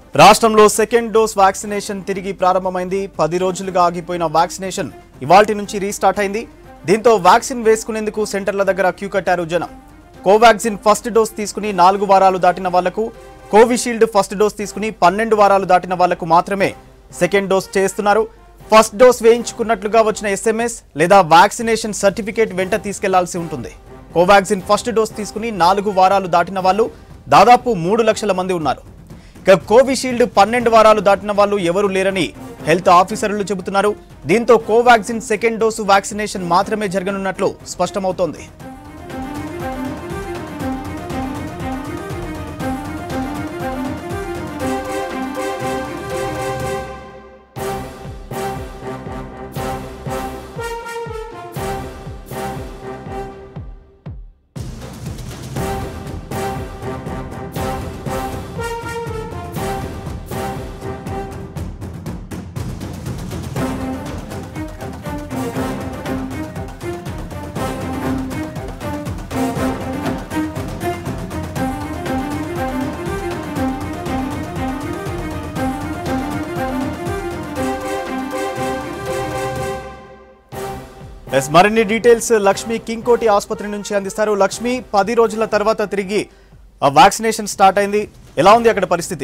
రాష్ట్రంలో second dose vaccination తిరిగి ప్రారంభమైంది పది రోజులుగా ఆగిపోయిన వ్యాక్సినేషన్ ఇవాల్టి నుంచి రీస్టార్ట్ అయింది దీంతో వ్యాక్సిన్ వేసుకునేందుకు సెంటర్ల దగ్గర క్యూ కట్టారు జనం కోవాక్సిన్ ఫస్ట్ డోస్ తీసుకుని నాలుగు వారాలు దాటిన వాళ్లకు కోవిషీల్డ్ ఫస్ట్ డోస్ తీసుకుని పన్నెండు వారాలు దాటిన వాళ్లకు మాత్రమే సెకండ్ డోస్ చేస్తున్నారు ఫస్ట్ డోస్ వేయించుకున్నట్లుగా వచ్చిన ఎస్ఎంఎస్ లేదా వ్యాక్సినేషన్ సర్టిఫికేట్ వెంట తీసుకెళ్లాల్సి ఉంటుంది కోవాక్సిన్ ఫస్ట్ డోస్ తీసుకుని నాలుగు వారాలు దాటిన వాళ్ళు దాదాపు మూడు లక్షల మంది ఉన్నారు ఇక కోవిషీల్డ్ పన్నెండు వారాలు దాటిన వాళ్ళు ఎవరూ లేరని హెల్త్ ఆఫీసర్లు చెబుతున్నారు దీంతో కోవాక్సిన్ సెకండ్ డోసు వ్యాక్సినేషన్ మాత్రమే జరగనున్నట్లు స్పష్టమవుతోంది ఎస్ మరిన్ని డీటెయిల్స్ లక్ష్మి కింగ్కోటి ఆసుపత్రి నుంచి అందిస్తారు లక్ష్మి పది రోజుల తర్వాత తిరిగి ఆ వ్యాక్సినేషన్ స్టార్ట్ అయింది ఎలా ఉంది అక్కడ పరిస్థితి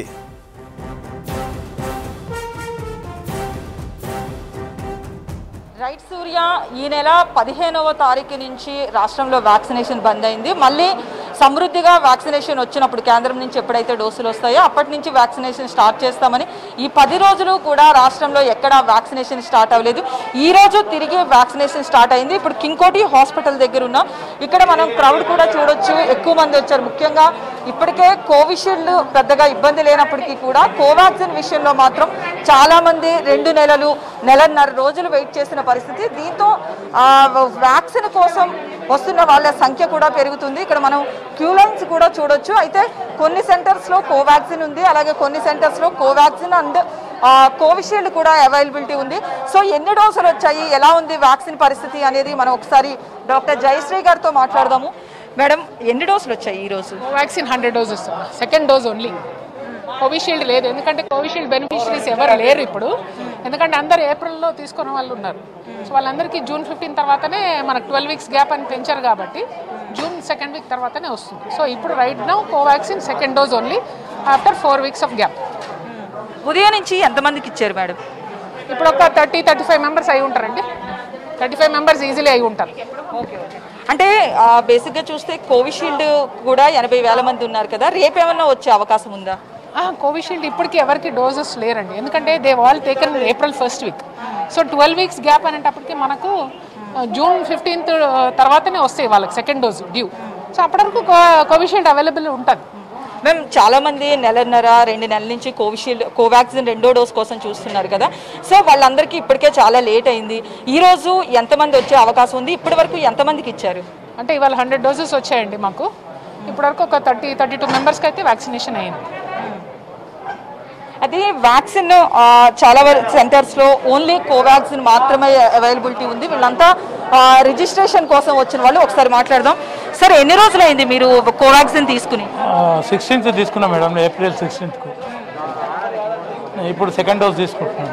రైట్ సూర్య ఈ నెల పదిహేనవ తారీఖు నుంచి రాష్ట్రంలో వ్యాక్సినేషన్ బంద్ అయింది మళ్ళీ సమృద్ధిగా వ్యాక్సినేషన్ వచ్చినప్పుడు కేంద్రం నుంచి ఎప్పుడైతే డోసులు వస్తాయో అప్పటి నుంచి వ్యాక్సినేషన్ స్టార్ట్ చేస్తామని ఈ పది రోజులు కూడా రాష్ట్రంలో ఎక్కడా వ్యాక్సినేషన్ స్టార్ట్ అవ్వలేదు ఈ రోజు తిరిగి వ్యాక్సినేషన్ స్టార్ట్ అయింది ఇప్పుడు కింగ్కోటి హాస్పిటల్ దగ్గర ఉన్నాం ఇక్కడ మనం క్రౌడ్ కూడా చూడొచ్చు ఎక్కువ మంది వచ్చారు ముఖ్యంగా ఇప్పటికే కోవిషీల్డ్ పెద్దగా ఇబ్బంది లేనప్పటికీ కూడా కోవాక్సిన్ విషయంలో మాత్రం చాలా మంది రెండు నెలలు నెలన్నర రోజులు వెయిట్ చేసిన పరిస్థితి దీంతో ఆ, వ్యాక్సిన్ కోసం వస్తున్న వాళ్ళ సంఖ్య కూడా పెరుగుతుంది ఇక్కడ మనం క్యూ లైన్స్ కూడా చూడొచ్చు అయితే కొన్ని సెంటర్స్ లో కోవాక్సిన్ ఉంది అలాగే కొన్ని సెంటర్స్ లో కోవాక్సిన్ అండ్ కోవిషీల్డ్ కూడా అవైలబిలిటీ ఉంది సో ఎన్ని డోసులు వచ్చాయి ఎలా ఉంది వ్యాక్సిన్ పరిస్థితి అనేది మనం ఒకసారి డాక్టర్ జయశ్రీ గారితో మాట్లాడదాము మేడం ఎన్ని డోసులు వచ్చాయి ఈ రోజు కోవాక్సిన్ హండ్రెడ్ డోస్ ఇస్తున్నా సెకండ్ డోస్ ఓన్లీ కోవిషీల్డ్ లేదు ఎందుకంటే కోవిషీల్డ్ బెనిఫిషరీస్ ఎవరు లేరు ఇప్పుడు ఎందుకంటే అందరు ఏప్రిల్లో తీసుకున్న వాళ్ళు ఉన్నారు సో వాళ్ళందరికీ జూన్ ఫిఫ్టీన్ తర్వాతనే మనకు ట్వెల్వ్ వీక్స్ గ్యాప్ అని పెంచారు కాబట్టి జూన్ సెకండ్ వీక్ తర్వాతనే వస్తుంది సో ఇప్పుడు right now Covaxin second dose only after four weeks of gap ఉదయం నుంచి ఎంతమందికి ఇచ్చారు మేడం ఇప్పుడు ఒక థర్టీ థర్టీ ఫైవ్ మెంబర్స్ అయి ఉంటారండి థర్టీ ఫైవ్ మెంబర్స్ ఈజీలీ అయి ఉంటారు అంటే బేసిక్గా చూస్తే కోవిషీల్డ్ కూడా ఎనభై వేల మంది ఉన్నారు కదా రేపు ఏమన్నా వచ్చే అవకాశం ఉందా కోవిషీల్డ్ ఇప్పటికీ ఎవరికి డోసెస్ లేరండి ఎందుకంటే they all taken April first week so twelve weeks gap అనేటప్పటికి మనకు ఆ, జూన్ ఫిఫ్టీన్త్ తర్వాతనే వస్తాయి వాళ్ళకి సెకండ్ డోస్ డ్యూ సో అప్పటి వరకు కోవిషీల్డ్ అవైలబుల్ ఉంటుంది మేము చాలా మంది నెలన్నర రెండు నెలల నుంచి కోవిషీల్డ్ కోవాక్సిన్ రెండో డోస్ కోసం చూస్తున్నారు కదా సో వాళ్ళందరికీ ఇప్పటికే చాలా లేట్ అయింది ఈ రోజు ఎంతమంది వచ్చే అవకాశం ఉంది ఇప్పటి వరకు ఎంతమందికి ఇచ్చారు అంటే ఇవాళ హండ్రెడ్ డోసెస్ వచ్చాయండి మాకు ఇప్పటివరకు ఒక థర్టీ థర్టీ టూ మెంబర్స్కి అయితే వ్యాక్సినేషన్ అయింది అది వ్యాక్సిన్ ఆ, చాలా వరకు సెంటర్స్లో ఓన్లీ కోవాక్సిన్ మాత్రమే అవైలబిలిటీ ఉంది వీళ్ళంతా ఆ, రిజిస్ట్రేషన్ కోసం వచ్చిన వాళ్ళు ఒకసారి మాట్లాడదాం సార్ ఎన్ని రోజులైంది మీరు కోవాక్సిన్ తీసుకుని సిక్స్టీన్త్ తీసుకున్నాం మేడం ఏప్రిల్ సిక్స్టీన్త్కు ఇప్పుడు సెకండ్ డోస్ తీసుకుంటున్నాం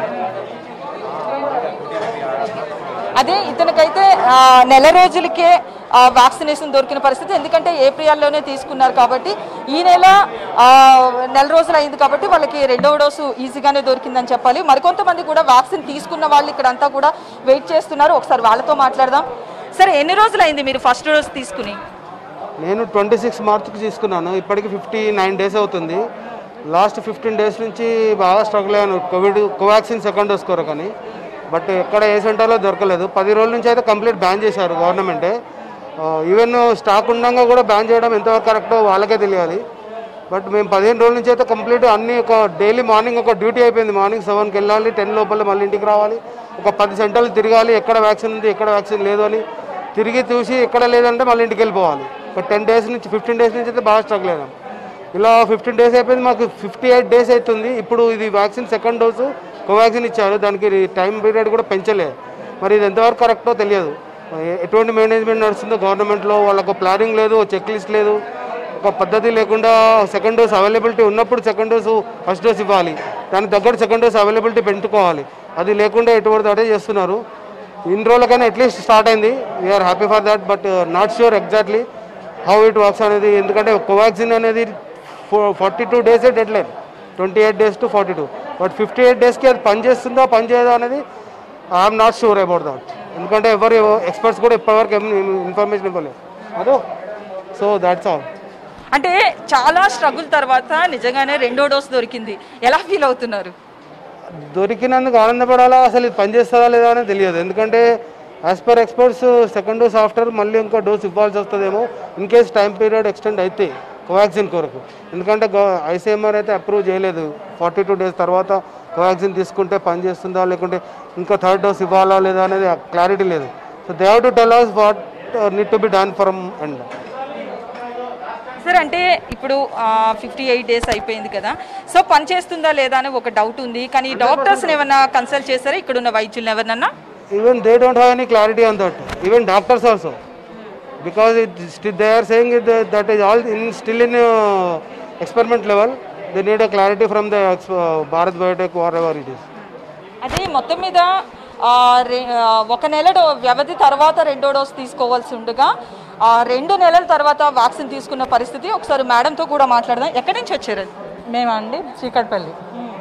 అదే ఇతనికైతే ఆ, నెల రోజులకే వ్యాక్సినేషన్ దొరికిన పరిస్థితి ఎందుకంటే ఏప్రిల్లోనే తీసుకున్నారు కాబట్టి ఈ నెల ఆ, నెల రోజులు అయింది కాబట్టి వాళ్ళకి రెండవ డోసు ఈజీగానే దొరికిందని చెప్పాలి మరికొంతమంది కూడా వ్యాక్సిన్ తీసుకున్న వాళ్ళు ఇక్కడ అంతా కూడా వెయిట్ చేస్తున్నారు ఒకసారి వాళ్ళతో మాట్లాడదాం సరే ఎన్ని రోజులు అయింది మీరు ఫస్ట్ డోస్ తీసుకుని నేను ట్వంటీ సిక్స్ మార్చ్కి తీసుకున్నాను ఇప్పటికి ఫిఫ్టీ నైన్ డేస్ అవుతుంది లాస్ట్ ఫిఫ్టీన్ డేస్ నుంచి బాగా స్ట్రగుల్ అయ్యాను కోవిడ్ కోవాక్సిన్ సెకండ్ డోస్ కొరకని బట్ ఎక్కడ ఏ సెంటర్లో దొరకలేదు పది రోజుల నుంచి అయితే కంప్లీట్ బ్యాన్ చేశారు గవర్నమెంటే ఈవెన్ స్టాక్ ఉండగా కూడా బ్యాన్ చేయడం ఎంతవరకు కరెక్టో వాళ్ళకే తెలియాలి బట్ మేము పదిహేను రోజుల నుంచి అయితే కంప్లీట్ అన్ని ఒక డైలీ మార్నింగ్ ఒక డ్యూటీ అయిపోయింది మార్నింగ్ సెవెన్కి వెళ్ళాలి టెన్ లోపల మళ్ళీ ఇంటికి రావాలి ఒక పది సెంటర్లు తిరగాలి ఎక్కడ వ్యాక్సిన్ ఉంది ఎక్కడ వ్యాక్సిన్ లేదు అని తిరిగి చూసి ఎక్కడ లేదంటే మళ్ళీ ఇంటికి వెళ్ళిపోవాలి ఒక టెన్ డేస్ నుంచి ఫిఫ్టీన్ డేస్ నుంచి అయితే బాగా స్ట్రగుల్ అయ్యాం ఇలా ఫిఫ్టీన్ డేస్ అయిపోయింది మాకు ఫిఫ్టీ ఎయిట్ డేస్ అవుతుంది ఇప్పుడు ఇది వ్యాక్సిన్ సెకండ్ డోసు కోవాక్సిన్ ఇచ్చారు దానికి టైం పీరియడ్ కూడా పెంచలే మరి ఇది ఎంతవరకు కరెక్టో తెలియదు ఎ- ఎటువంటి మేనేజ్మెంట్ నడుస్తుందో గవర్నమెంట్లో వాళ్ళకు ప్లానింగ్ లేదు చెక్ లిస్ట్ లేదు ఒక పద్ధతి లేకుండా సెకండ్ డోస్ అవైలబిలిటీ ఉన్నప్పుడు సెకండ్ డోసు ఫస్ట్ డోస్ ఇవ్వాలి దానికి తగ్గట్టు సెకండ్ డోస్ అవైలబిలిటీ పెంచుకోవాలి అది లేకుండా ఎటువంటి అటే చేస్తున్నారు ఇన్ని రోజులకైనా అట్లీస్ట్ స్టార్ట్ అయింది we're happy for that but not sure exactly how it works అనేది ఎందుకంటే కోవాక్సిన్ అనేది ఫార్టీ టూ డేసే dead line twenty eight days to forty two but fifty eight డేస్కి అది పనిచేస్తుందా పనిచేయదా అనేది I'm not sure about that ఎందుకంటే ఎవరు ఎక్స్పర్ట్స్ కూడా ఇప్పటివరకు ఇన్ఫర్మేషన్ ఇవ్వలేదు అదో సో దాట్స్ ఆల్ అంటే చాలా స్ట్రగుల్ తర్వాత నిజంగానే రెండో డోస్ దొరికింది ఎలా ఫీల్ అవుతున్నారు దొరికినందుకు ఆనందపడాలా అసలు ఇది పనిచేస్తుందా లేదా అనేది తెలియదు ఎందుకంటే as per experts second dose after మళ్ళీ ఇంకో డోస్ ఇవ్వాల్సి వస్తుందేమో in case time period extend అయితే కోవాక్సిన్ కొరకు ఎందుకంటే ఐసీఎంఆర్ అయితే అప్రూవ్ చేయలేదు ఫార్టీ టూ డేస్ తర్వాత కోవాక్సిన్ తీసుకుంటే పనిచేస్తుందా లేకుంటే ఇంకా థర్డ్ డోస్ ఇవ్వాలా లేదా అనేది క్లారిటీ లేదు so they have to tell us what need to be done from end sir అంటే ఇప్పుడు ఫిఫ్టీ ఎయిట్ డేస్ అయిపోయింది కదా సో పని చేస్తుందా లేదా అని ఒక డౌట్ ఉంది కానీ డాక్టర్స్ని ఏమన్నా కన్సల్ట్ చేస్తారా ఇక్కడ ఉన్న వైద్యులను ఎవరినన్నా even they don't have any clarity on that even doctors also because it st- they are saying it, that, that is all in still in uh, experiment level they need a clarity from the ex- uh, bharat biotech whatever it is అదే మొత్తం మీద ఆ, రె- ఆ, ఒక నెల do- వ్యవధి తర్వాత రెండో డోస్ తీసుకోవాల్సి ఉండగా ఆ, రెండు నెలల తర్వాత వ్యాక్సిన్ తీసుకున్న పరిస్థితి ఒకసారి మేడంతో కూడా మాట్లాడదాం ఎక్కడి నుంచి వచ్చారు మేమండి చీకటిపల్లి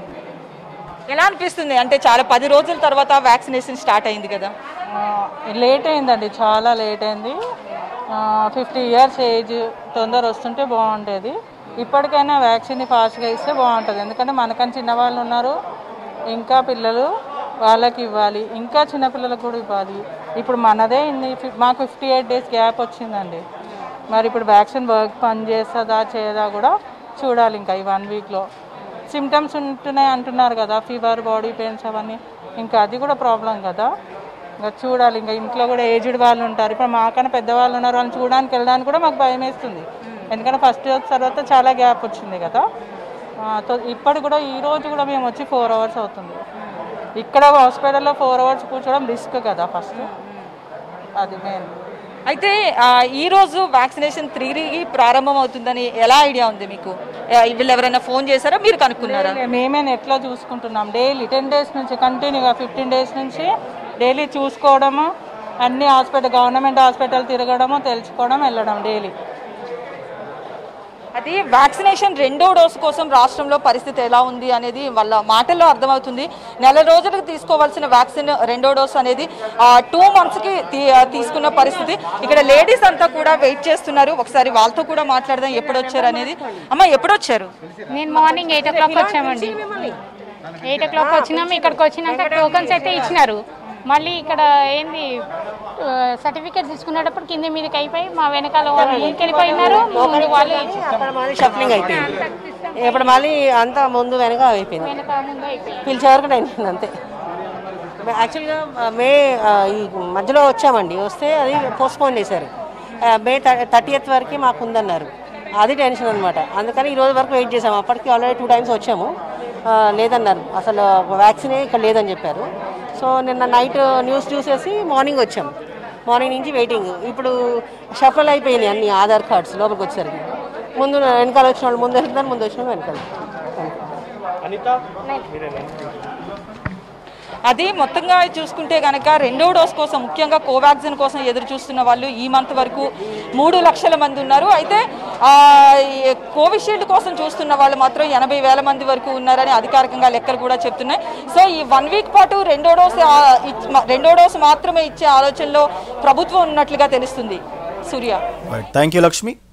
ఎలా అనిపిస్తుంది అంటే చాలా పది రోజుల తర్వాత వ్యాక్సినేషన్ స్టార్ట్ అయింది కదా ఆ, లేట్ అయిందండి చాలా లేట్ అయింది ఫిఫ్టీ ఇయర్స్ ఏజ్ తొందర వస్తుంటే బాగుంటుంది ఇప్పటికైనా వ్యాక్సిన్ ఫాస్ట్గా ఇస్తే బాగుంటుంది ఎందుకంటే మనకని చిన్నవాళ్ళు ఉన్నారు ఇంకా పిల్లలు వాళ్ళకి ఇవ్వాలి ఇంకా చిన్నపిల్లలకు కూడా ఇవ్వాలి ఇప్పుడు మనదే ఇన్ని ఫి- మాకు ఫిఫ్టీ ఎయిట్ డేస్ గ్యాప్ వచ్చిందండి మరి ఇప్పుడు వ్యాక్సిన్ వర్క్ పని చేస్తుందా చేయదా కూడా చూడాలి ఇంకా ఈ వన్ వీక్లో సిమ్టమ్స్ ఉంటున్నాయి అంటున్నారు కదా ఫీవర్ బాడీ పెయిన్స్ అవన్నీ ఇంకా అది కూడా ప్రాబ్లం కదా ఇంకా చూడాలి ఇంకా ఇంట్లో కూడా ఏజ్డ్ వాళ్ళు ఉంటారు ఇప్పుడు మాకన్నా పెద్దవాళ్ళు ఉన్నారు వాళ్ళని చూడడానికి వెళ్ళడానికి కూడా మాకు భయం వేస్తుంది ఎందుకంటే ఫస్ట్ తర్వాత చాలా గ్యాప్ వచ్చింది కదా ఆ, తో- ఇప్పటికి కూడా ఈ రోజు కూడా మేము వచ్చి ఫోర్ అవర్స్ అవుతుంది ఇక్కడ హాస్పిటల్లో ఫోర్ అవర్స్ కూర్చోవడం రిస్క్ కదా ఫస్ట్ అది మెయిన్ అయితే ఆ, ఈ రోజు వ్యాక్సినేషన్ తిరిగి ప్రారంభం అవుతుందని ఎలా ఐడియా ఉంది మీకు ఆ, వీళ్ళు ఎవరైనా ఫోన్ చేశారా మీరు కనుక్కున్నారా మేమే నెట్లో చూసుకుంటున్నాం డైలీ టెన్ డేస్ నుంచి కంటిన్యూగా ఫిఫ్టీన్ డేస్ నుంచి డైలీ చూసుకోవడము అన్ని హాస్పిటల్ గవర్నమెంట్ హాస్పిటల్ తిరగడము తెలుసుకోవడం వెళ్ళడం డైలీ అది వ్యాక్సినేషన్ రెండో డోసు కోసం రాష్ట్రంలో పరిస్థితి ఎలా ఉంది అనేది వాళ్ళ మాటల్లో అర్థమవుతుంది నెల రోజులకు తీసుకోవాల్సిన వ్యాక్సిన్ రెండో డోసు అనేది టూ మంత్స్కి తీసుకున్న పరిస్థితి ఇక్కడ లేడీస్ అంతా కూడా వెయిట్ చేస్తున్నారు ఒకసారి వాళ్ళతో కూడా మాట్లాడదాం ఎప్పుడు వచ్చారు అనేది అమ్మ ఎప్పుడు వచ్చారు నేను మార్నింగ్ ఎయిట్ ఓ క్లాక్ వచ్చామండి ఎయిట్ ఓ క్లాక్ వచ్చినాము ఇక్కడికి వచ్చినాక టోకన్స్ అయితే ఇచ్చినారు మళ్ళీ ఇక్కడ ఏంది సర్టిఫికేట్ తీసుకునేటప్పుడు కింద మీదకి అయిపోయి మా వెనకాల వాళ్ళు ముందుకెళ్ళిపోయినారు ముందు వాళ్ళు అక్కడ మళ్ళీ షఫ్లింగ్ అయిపోయింది ఇప్పుడు మళ్ళీ అంతా ముందు వెనక అయిపోయింది వెనక ముందు అయిపోయి పిలిచే వరకు టైం అయింది అంతే యాక్చువల్గా మే ఆ, ఈ మధ్యలో వచ్చామండి వస్తే అది పోస్ట్పోన్ చేశారు ఆ, మే థర్టీ ఎయిత్ వరకు మాకు ఉందన్నారు అది టెన్షన్ అనమాట అందుకని ఈ రోజు వరకు వెయిట్ చేసాము అప్పటికి ఆల్రెడీ టూ టైమ్స్ వచ్చాము ఆ, లేదన్నారు అసలు వ్యాక్సినే ఇక్కడ లేదని చెప్పారు సో నిన్న నైట్ న్యూస్ చూసేసి మార్నింగ్ వచ్చాము మార్నింగ్ నుంచి వెయిటింగ్ ఇప్పుడు షఫల్ అయిపోయినాయి అన్ని ఆధార్ కార్డ్స్ లోపలికి వచ్చేసరికి ముందు వెనకాల వచ్చిన వాళ్ళు ముందు వెళ్తున్నారు ముందు వచ్చిన వాళ్ళు వెనకాల అది మొత్తంగా చూసుకుంటే కనుక రెండో డోస్ కోసం ముఖ్యంగా కోవాక్సిన్ కోసం ఎదురు చూస్తున్న వాళ్ళు ఈ మంత్ వరకు మూడు లక్షల మంది ఉన్నారు అయితే ఆ, ఈ కోవిషీల్డ్ కోసం చూస్తున్న వాళ్ళు మాత్రం ఎనభై వేల మంది వరకు ఉన్నారని అధికారికంగా లెక్కలు కూడా చెప్తున్నాయి సో ఈ వన్ వీక్ పాటు రెండో డోస్ ఆ, ఇచ్- మ- రెండో డోసు మాత్రమే ఇచ్చే ఆలోచనలో ప్రభుత్వం ఉన్నట్లుగా తెలుస్తుంది సూర్య థ్యాంక్ యూ లక్ష్మి